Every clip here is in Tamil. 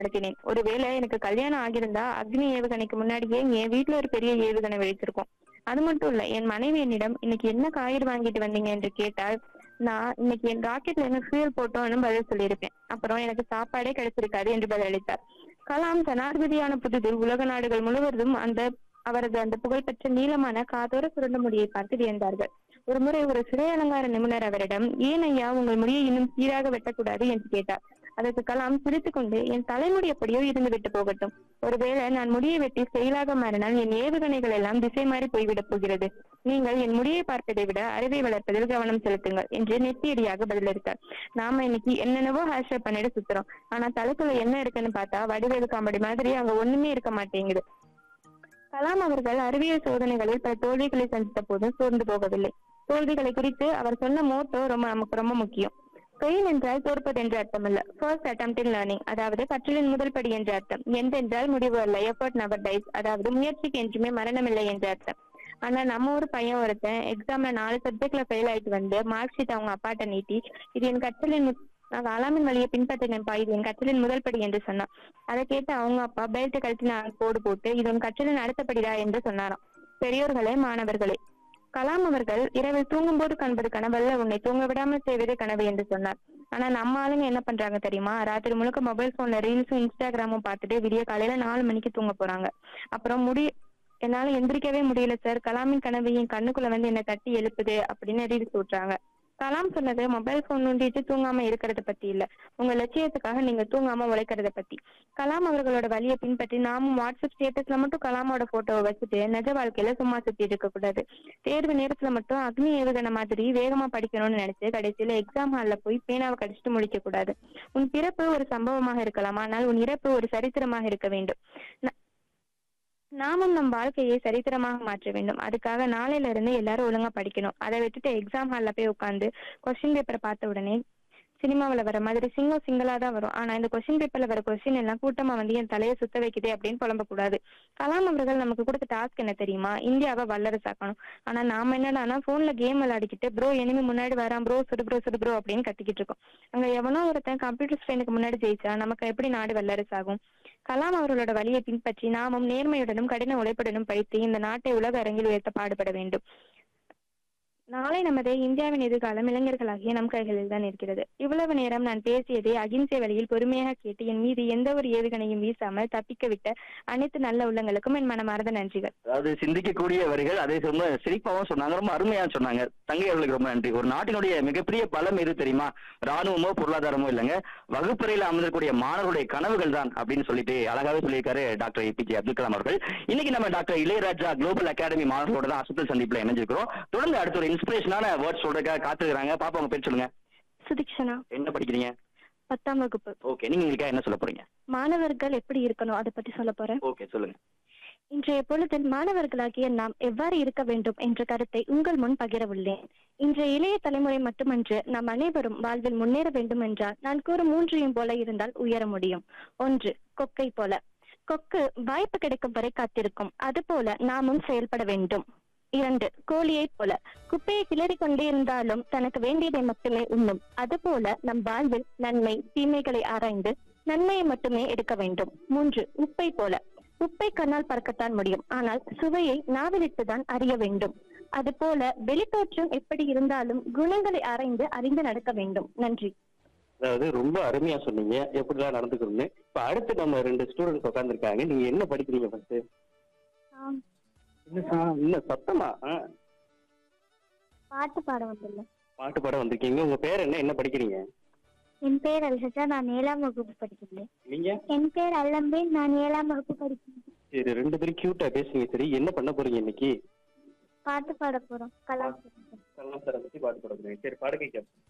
பயன்படுத்தினேன் ஒருவேளை எனக்கு கல்யாணம் ஆகியிருந்தா அக்னி ஏவுகணைக்கு முன்னாடியே என் வீட்டுல ஒரு பெரிய ஏவுகணை வெடித்திருக்கும் அது மட்டும் இல்ல என் மனைவி என்னிடம் இன்னைக்கு என்ன காய்கறி வாங்கிட்டு வந்தீங்க என்று கேட்டால் நான் இன்னைக்கு என் ராக்கெட்ல என்ன ஃபியூல் போட்டோம்னு பதில் சொல்லியிருப்பேன் அப்புறம் எனக்கு சாப்பாடே கிடைச்சிருக்காது என்று பதிலளித்தார் கலாம் ஜனாதிபதியான புதிதில் உலக நாடுகள் முழுவதும் அந்த அவரது அந்த புகழ்பெற்ற நீளமான காதோர சுருண்ட முடியை பார்த்து வியந்தார்கள் ஒரு முறை ஒரு சிறை அலங்கார நிபுணர் அவரிடம் ஏன் ஐயா உங்கள் முடியை இன்னும் சீராக வெட்டக்கூடாது என்று கேட்டார் அதற்கு கலாம் சிரித்துக் கொண்டு என் தலைமுடி எப்படியோ இருந்து விட்டு போகட்டும் ஒருவேளை நான் முடியை வெட்டி செயலாக மாறினால் என் ஏவுகணைகள் எல்லாம் திசை மாறி போய்விடப் போகிறது நீங்கள் என் முடியை பார்ப்பதை விட அறிவை வளர்ப்பதில் கவனம் செலுத்துங்கள் என்று நெத்தியடியாக பதிலளித்தார் நாம இன்னைக்கு என்னென்னவோ ஹேஷ்டேக் பண்ணிட்டு சுத்துறோம் ஆனா தலைக்குள்ள என்ன இருக்குன்னு பார்த்தா வடிவேலு காமெடி மாதிரி அங்க ஒண்ணுமே இருக்க மாட்டேங்குது கலாம் அவர்கள் அறிவியல் சோதனைகளில் பல தோல்விகளை சந்தித்த போதும் சோர்ந்து போகவில்லை தோல்விகளை குறித்து அவர் சொன்ன மோட்டோ ரொம்ப நமக்கு ரொம்ப முக்கியம் ஃபெயில் என்றால் தோற்பது என்று அர்த்தம் இல்ல ஃபர்ஸ்ட் அட்டம் இன் லேர்னிங் அதாவது கற்றலின் முதல் படி என்ற அர்த்தம் எந்த என்றால் முடிவு அல்ல எஃபர்ட் நவர் டைஸ் அதாவது முயற்சிக்கு என்றுமே மரணமில்லை என்ற அர்த்தம் ஆனா நம்ம ஒரு பையன் ஒருத்தன் எக்ஸாம்ல நாலு சப்ஜெக்ட்ல ஃபெயில் ஆயிட்டு வந்து மார்க் ஷீட் அவங்க அப்பாட்ட நீட்டி இது என் கற்றலின் மு- நான் அலாமின் வழியை பின்பற்றினேன்ப்பா இது என் கற்றலின் முதல் படி என்று சொன்னான் அதை கேட்டு அவங்க அப்பா பெல்ட் கழட்டி நான் கோடு போட்டு இது உன் கற்றலின் அடுத்த படிடா என்று சொன்னாராம் பெரியோர்களே மாணவர்களே கலாம் அவர்கள் இரவில் தூங்கும்போது காண்பது கனவல்ல உன்னை தூங்க விடாமல் செய்வதே கனவு என்று சொன்னார் ஆனா நம்ம ஆளுங்க என்ன பண்றாங்க தெரியுமா ராத்திரி முழுக்க மொபைல் போன்ல ரீல்ஸும் இன்ஸ்டாகிராமும் பார்த்துட்டு விடிய காலையில நாலு மணிக்கு தூங்க போறாங்க அப்புறம் முடி என்னால எந்திரிக்கவே முடியல சார் கலாமின் கனவு என் கண்ணுக்குள்ள வந்து என்ன தட்டி எழுப்புது அப்படின்னு ரீல்ஸ் விட்டுறாங்க கலாம் சொன்னது மொபைல் போன் நோண்டிட்டு தூங்காம இருக்கிறத பத்தி இல்ல உங்க லட்சியத்துக்காக நீங்க தூங்காம உழைக்கிறத பத்தி கலாம் அவர்களோட வழியை பின்பற்றி நாமும் வாட்ஸ்அப் ஸ்டேட்டஸ்ல மட்டும் கலாமோட போட்டோவை வச்சுட்டு நிஜ வாழ்க்கையில சும்மா சுத்தி இருக்க கூடாது தேர்வு நேரத்துல மட்டும் அக்னி ஏவுகணை மாதிரி வேகமா படிக்கணும்னு நினைச்சு கடைசியில எக்ஸாம் ஹால்ல போய் பேனாவை கடிச்சிட்டு முடிக்க கூடாது உன் பிறப்பு ஒரு சம்பவமாக இருக்கலாம் ஆனால் உன் இறப்பு ஒரு சரித்திரமாக இருக்க வேண்டும் ந- நாமும் நம் வாழ்க்கையை சரித்திரமாக மாற்ற வேண்டும் அதுக்காக நாளையில இருந்து எல்லாரும் ஒழுங்கா படிக்கணும் அதை விட்டுட்டு எக்ஸாம் ஹால்ல போய் உட்காந்து கொஸ்டின் பேப்பரை பார்த்த உடனே சினிமாவுல வர மாதிரி சிங்கம் சிங்கிளா தான் வரும் ஆனா இந்த கொஸ்டின் பேப்பர்ல வர கொஸ்டின் எல்லாம் கூட்டமா வந்து என் தலையை சுத்த வைக்குதே அப்படின்னு புலம்ப கூடாது கலாம் அவர்கள் நமக்கு கொடுத்த டாஸ்க் என்ன தெரியுமா இந்தியாவை வல்லரசாக்கணும் ஆனா நாம என்னடானா போன்ல கேம் விளையாடிக்கிட்டு ப்ரோ எனிமே முன்னாடி வரான் ப்ரோ சுடு ப்ரோ சுடு ப்ரோ அப்படின்னு கத்திக்கிட்டு இருக்கோம் அங்க எவனோ ஒருத்தன் கம்ப்யூட்டர் ஸ்கிரீனுக்கு முன்னாடி ஜெயிச்சா நமக்கு எப்படி நாடு வல்லரசாகும் கலாம் அவர்களோட வழியை பின்பற்றி நாமும் நேர்மையுடனும் கடின உழைப்புடனும் படித்து இந்த நாட்டை உலக அரங்கில் உயர்த்த பாடுபட வேண்டும் நாளை நமது இந்தியாவின் எதிர்காலம் இளைஞர்களாகிய நம் கைகளில் தான் இருக்கிறது இவ்வளவு நேரம் நான் பேசியதை அகிம்சை வழியில் பொறுமையாக கேட்டு என் மீது எந்த ஒரு ஏவுகணையும் வீசாமல் தப்பிக்க விட்ட அனைத்து நல்ல உள்ளங்களுக்கும் என் மனமார்ந்த நன்றிகள் அதாவது சிந்திக்கக்கூடிய வரிகள் அதே ரொம்ப சிரிப்பாவும் சொன்னாங்க ரொம்ப அருமையா சொன்னாங்க தங்கை அவர்களுக்கு ரொம்ப நன்றி ஒரு நாட்டினுடைய மிகப்பெரிய பலம் எது தெரியுமா ராணுவமோ பொருளாதாரமோ இல்லைங்க வகுப்பறையில அமர்ந்திருக்கக்கூடிய மாணவர்களுடைய கனவுகள் தான் அப்படின்னு சொல்லிட்டு அழகாவே சொல்லியிருக்காரு டாக்டர் ஏபிஜே அப்துல் கலாம் அவர்கள் இன்னைக்கு நம்ம டாக்டர் இளையராஜா குளோபல் அகாடமி மாணவர்களோட தான் அசுத்தல் சந்திப்புல இணைஞ்சிருக்கிறோம் தொடர்ந்து அடுத்த ஒரு இன்ஸ்பிரேஷனான வேர்ட்ஸ் சொல்றதுக்காக காத்துக்கிறாங்க பாப்பா உங்க பேர் சொல்லுங்க சுதிக்ஷனா என்ன படிக்கிறீங்க பத்தாம் வகுப்பு ஓகே நீங்க எங்களுக்காக என்ன சொல்ல போறீங்க மாணவர்கள் எப்படி இருக்கணும் அதை பத்தி சொல்ல போறேன் ஓகே சொல்லுங்க இன்றைய பொழுதில் மாணவர்களாகிய நாம் எவ்வாறு இருக்க வேண்டும் என்ற கருத்தை உங்கள் முன் பகிர உள்ளேன் இன்றைய இளைய தலைமுறை மட்டுமன்று நாம் அனைவரும் வாழ்வில் முன்னேற வேண்டும் என்றால் நான் கூறும் மூன்றையும் போல இருந்தால் உயர முடியும் ஒன்று கொக்கை போல கொக்கு வாய்ப்பு கிடைக்கும் வரை காத்திருக்கும் அதுபோல நாமும் செயல்பட வேண்டும் இரண்டு கோழியை போல குப்பையை கிளறி கொண்டே இருந்தாலும் தனக்கு வேண்டியதை மட்டுமே உண்ணும் அதுபோல நம் வாழ்வில் நன்மை தீமைகளை ஆராய்ந்து நன்மையை மட்டுமே எடுக்க வேண்டும் மூன்று உப்பை போல உப்பை கண்ணால் பறக்கத்தான் முடியும் ஆனால் சுவையை நாவிலிட்டுதான் அறிய வேண்டும் அதுபோல வெளித்தோற்றம் எப்படி இருந்தாலும் குணங்களை ஆராய்ந்து அறிந்து நடக்க வேண்டும் நன்றி அதாவது ரொம்ப அருமையா சொன்னீங்க எப்படிலாம் நடந்துக்கணும்னு இப்ப அடுத்து நம்ம ரெண்டு ஸ்டூடெண்ட்ஸ் உட்காந்துருக்காங்க நீங்க என்ன படிக்கிறீங்க ஃபர்ஸ்ட் இல்ல சத்தமா ஆ, பாட்டு பாட வந்துள்ள பாட்டு பாட வந்திருக்கீங்க உங்க பேர் என்ன என்ன படிக்கிறீங்க என் பேர் அல்ஹஜா நான் ஏழாம் வகுப்பு படிக்கிறேன் நீங்க என் பேர் அல்லம்பேன் நான் ஏழாம் வகுப்பு படிக்கிறேன் சரி ரெண்டு பேரும் கியூட்டா பேசுங்க சரி என்ன பண்ண போறீங்க இன்னைக்கு பாட்டு பாட போறோம் கலாச்சாரம் கலாச்சாரம் பத்தி பாட்டு பாட போறீங்க சரி பாடுங்க கேட்போம்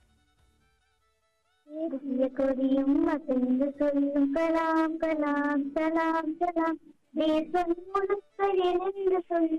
தேசிய கொடியும் அசைந்து சொல்லும் கலாம் கலாம் கலாம் கலாம் தேசம் முழுக்க இணைந்து சொல்லும்